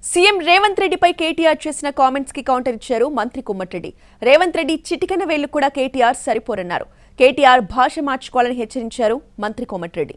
CM Revanth రెడ్డిపై కేటీఆర్ చేసిన comments కి కౌంటర్ ఇచ్చారు మంత్రి కుమ్మటిరెడ్డి రేవంత్ రెడ్డి చిటికెన వేళ్లు కూడా కేటీఆర్ సరిపోరన్నారు కేటీఆర్ భాష మార్చుకోవాలని హెచ్చరించారు మంత్రి కోమటిరెడ్డి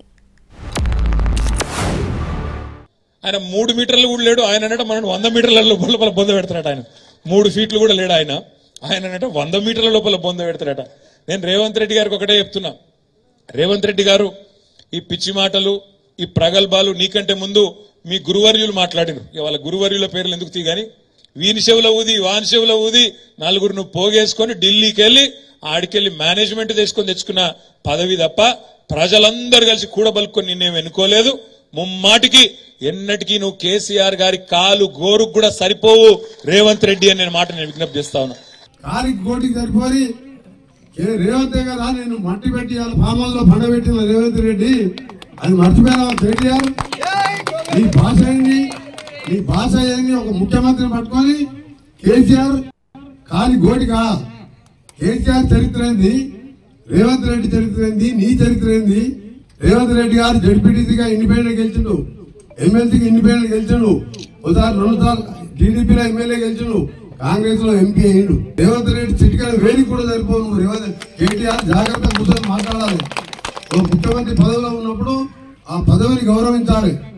ఆయన మూడు మీటర్లు కూడా లేడు ఆయన అంటే మనం వంద మీటర్ల లోపల బొంద పెడతాడట ఆయన మూడు ఫీట్లు కూడా లేడు ఆయన ఆయన అంటే వంద మీటర్ల లోపల బొంద పెడతాడట నేను రేవంత్ రెడ్డి గారికి ఒకటే చెప్తున్నా రేవంత్ రెడ్డి గారు ఈ పిచ్చి మాటలు ఈ ప్రగల్భాలు నీకంటే ముందు మీ గురువర్యులు మాట్లాడినారు ఇక వాళ్ళ గురువర్యుల పేర్లు ఎందుకు తీ గాని వీని చెవుల ఊది వాని చెవుల ఊది నలుగురు నువ్వు పోగేసుకొని ఢిల్లీకి వెళ్ళి ఆడికెళ్ళి మేనేజ్మెంట్ తీసుకొని తెచ్చుకున్న పదవి తప్ప ప్రజలందరూ కలిసి కూడబలుకొని నిన్నేం ఎన్నుకోలేదు ముమ్మాటికి ఎన్నటికీ నువ్వు కేసీఆర్ గారి కాలు గోరుకు కూడా సరిపోవు రేవంత్ రెడ్డి అని నేను మాట నేను విజ్ఞప్తి చేస్తా ఉన్నా కాలికి కోటికి సరిపోయి ఏ రేవంత్ కదా నేను మట్టి పెట్టి వాళ్ళ ఫామాల్లో పండబెట్టిన రేవంత్ రెడ్డి అది మర్చిపోయినా కేటీఆర్ నీ భాష ఏంది నీ భాష ఏంది ఒక ముఖ్యమంత్రిని పట్టుకొని కేసీఆర్ కాలి గోటికా కేసీఆర్ చరిత్ర ఏంది రేవంత్ రెడ్డి చరిత్ర ఏంది నీ చరిత్ర ఏంది రేవంత్ రెడ్డి గారు జడ్పీటీసీగా ఇండిపెండెంట్ గెలిచిండు ఎమ్మెల్సీకి ఇండిపెండెంట్ గెలిచిండు ఒకసారి రెండు సార్లు టీడీపీలో ఎమ్మెల్యే గెలిచిండు కాంగ్రెస్ లో ఎంపీ అయ్యిండు రేవంత్ రెడ్డి చిటికల వేడికి కూడా సరిపోను నువ్వు రేవంత్ కేటీఆర్ జాగ్రత్త కూర్చొని మాట్లాడాలి ఓ ముఖ్యమంత్రి పదవిలో ఉన్నప్పుడు ఆ పదవిని గౌరవించాలి